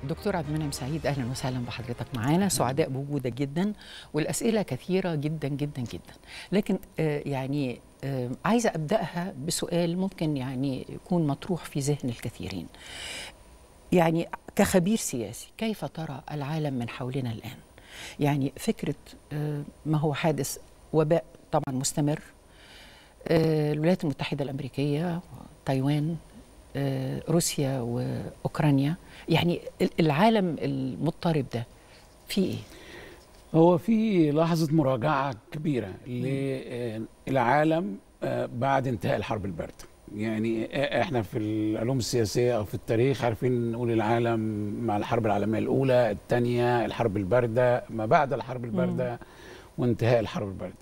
دكتور عبد المنعم سعيد اهلا وسهلا بحضرتك معانا سعداء بوجودك جدا والاسئله كثيره جدا جدا جدا لكن آه يعني آه عايزه ابداها بسؤال ممكن يعني يكون مطروح في ذهن الكثيرين يعني كخبير سياسي كيف ترى العالم من حولنا الان يعني فكره آه ما هو حادث وباء طبعا مستمر آه الولايات المتحده الامريكيه تايوان آه روسيا واوكرانيا يعني العالم المضطرب ده في ايه هو في لحظه مراجعه كبيره للعالم بعد انتهاء الحرب البارده يعني احنا في العلوم السياسيه او في التاريخ عارفين نقول العالم مع الحرب العالميه الاولى الثانيه الحرب البارده ما بعد الحرب البارده وانتهاء الحرب البارده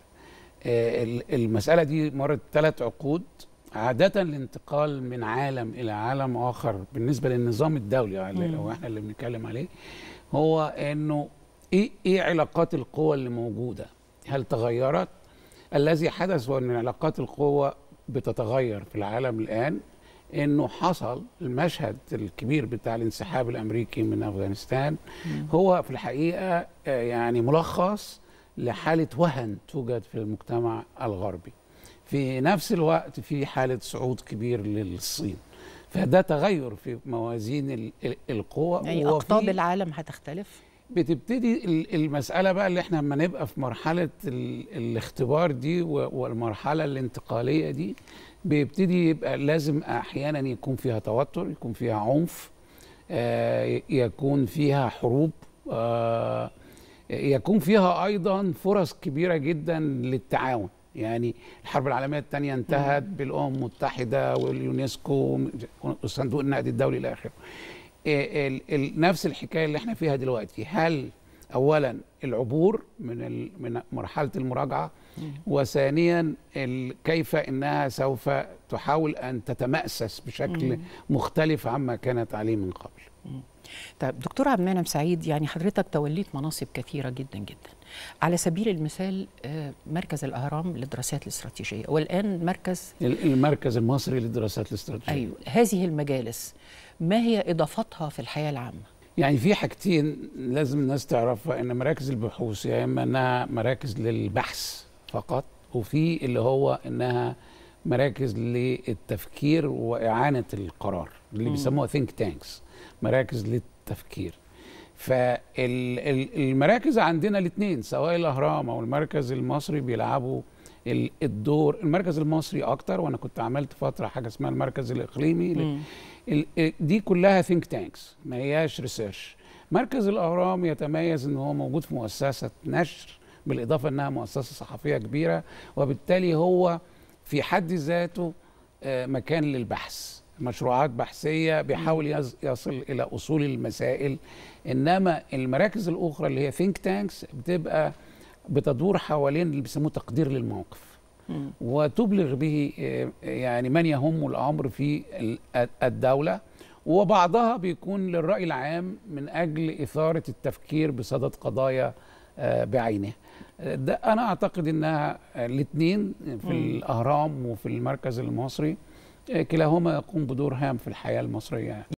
المساله دي مرت ثلاث عقود عادة الانتقال من عالم إلى عالم آخر بالنسبة للنظام الدولي لو احنا اللي بنتكلم عليه هو إنه إيه إيه علاقات القوى اللي موجودة؟ هل تغيرت؟ الذي حدث هو إن علاقات القوى بتتغير في العالم الآن إنه حصل المشهد الكبير بتاع الانسحاب الأمريكي من أفغانستان هو في الحقيقة يعني ملخص لحالة وهن توجد في المجتمع الغربي في نفس الوقت في حالة صعود كبير للصين فده تغير في موازين القوى يعني أقطاب العالم هتختلف بتبتدي المسألة بقى اللي احنا لما نبقى في مرحلة الاختبار دي والمرحلة الانتقالية دي بيبتدي يبقى لازم أحيانا يكون فيها توتر يكون فيها عنف آه يكون فيها حروب آه يكون فيها أيضا فرص كبيرة جدا للتعاون يعني الحرب العالميه الثانيه انتهت بالامم المتحده واليونسكو وصندوق النقد الدولي الى اخره نفس الحكايه اللي احنا فيها دلوقتي هل اولا العبور من من مرحله المراجعه وثانيا كيف انها سوف تحاول ان تتماسس بشكل مختلف عما كانت عليه من قبل طيب دكتور عبد المنعم سعيد يعني حضرتك توليت مناصب كثيره جدا جدا على سبيل المثال مركز الاهرام للدراسات الاستراتيجيه والان مركز المركز المصري للدراسات الاستراتيجيه ايوه هذه المجالس ما هي اضافتها في الحياه العامه يعني في حاجتين لازم الناس تعرفها ان مراكز البحوث يا اما انها مراكز للبحث فقط وفي اللي هو انها مراكز للتفكير واعانه القرار اللي بيسموها ثينك تانكس مراكز للتفكير فالمراكز عندنا الاثنين سواء الاهرام او المركز المصري بيلعبوا الدور المركز المصري اكتر وانا كنت عملت فتره حاجه اسمها المركز الاقليمي دي كلها ثينك تانكس ما هياش ريسيرش مركز الاهرام يتميز ان هو موجود في مؤسسه نشر بالاضافه انها مؤسسه صحفيه كبيره وبالتالي هو في حد ذاته مكان للبحث مشروعات بحثيه بيحاول يصل الى اصول المسائل انما المراكز الاخرى اللي هي ثينك تانكس بتبقى بتدور حوالين اللي بيسموه تقدير للموقف وتبلغ به يعني من يهم الامر في الدوله وبعضها بيكون للراي العام من اجل اثاره التفكير بصدد قضايا بعينها ده انا اعتقد انها الاثنين في الاهرام وفي المركز المصري كلاهما يقوم بدور هام في الحياه المصريه